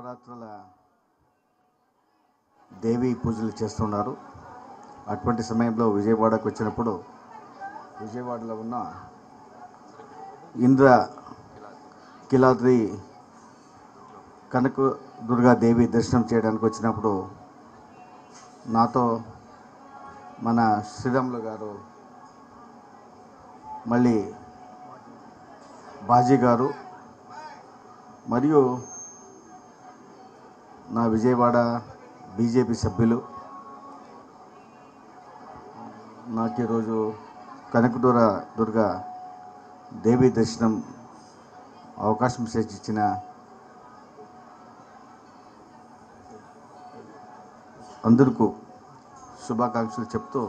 నవరాత్రుల దేవి పూజలు చేస్తున్నారు అటువంటి సమయంలో విజయవాడకు వచ్చినప్పుడు విజయవాడలో ఉన్న ఇంద్ర కిలాద్రి కనక దుర్గా దేవి దర్శనం చేయడానికి వచ్చినప్పుడు నాతో మన శ్రీరాములు గారు మళ్ళీ బాజీ గారు మరియు నా విజయవాడ బీజేపీ సభ్యులు నాకు ఈరోజు కనకదుర దుర్గా దేవి దర్శనం అవకాశం చేసి ఇచ్చిన అందరికీ శుభాకాంక్షలు చెప్తూ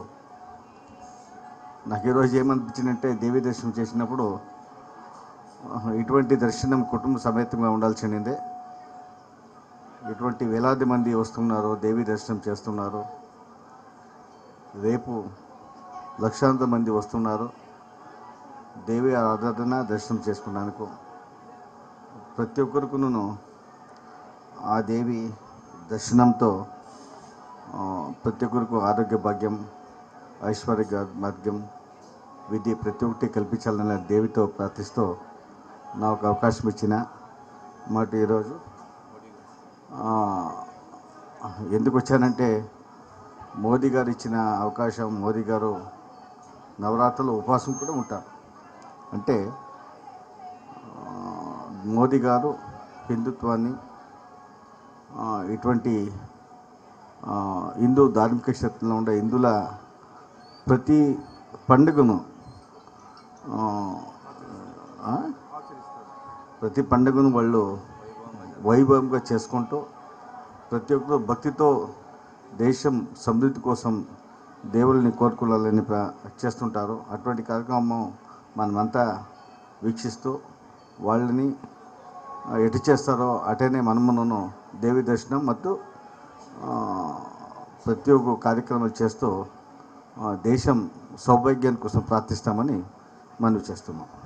నాకు ఈరోజు ఏమనిపించిందంటే దేవి దర్శనం చేసినప్పుడు ఆహా, ఇటువంటి దర్శనం కుటుంబ సమేతంగా ఉండాల్సిందే ఇటువంటి వేలాది మంది వస్తున్నారు దేవి దర్శనం చేస్తున్నారు రేపు లక్షాంత మంది వస్తున్నారు దేవి ఆరాధన దర్శనం చేసుకున్నాను ప్రతి ఒక్కరికును ఆ దేవి దర్శనంతో ఆ, ప్రతి ఒక్కరికి ఆరోగ్య భాగ్యం ఐశ్వర్య భాగ్యం విద్య ప్రతి ఒక్కటి కల్పించాలనే దేవితో ప్రార్థిస్తూ నాకు అవకాశం ఇచ్చిన మాట ఈరోజు ఆ, ఎందుకు వచ్చానంటే మోదీ గారు ఇచ్చిన అవకాశం మోదీ గారు నవరాత్రులు ఉపవాసం కూడా ఉంటారు అంటే ఆ, మోదీ గారు హిందుత్వాన్ని ఆ, ఇటువంటి ఆ, హిందూ ధార్మిక క్షేత్రంలో ఉండే హిందువుల ప్రతి పండుగను ఆ, ఆ? ప్రతి పండుగను వాళ్ళు వైభవంగా చేసుకుంటూ ప్రతి ఒక్కరు భక్తితో దేశం సమృద్ధి కోసం దేవుళ్ళని కోరుకోవాలని ప్ర- చేస్తుంటారు అటువంటి కార్యక్రమం మనమంతా వీక్షిస్తూ వాళ్ళని ఆ, ఎటు చేస్తారో అటనే మనమును దేవి దర్శనం ಮತ್ತು ఆ, ప్రతి ఒక్క కార్యక్రమాలు చేస్తూ ఆ, దేశం సౌభాగ్యం కోసం ప్రార్థిస్తామని మనవి చేస్తున్నాం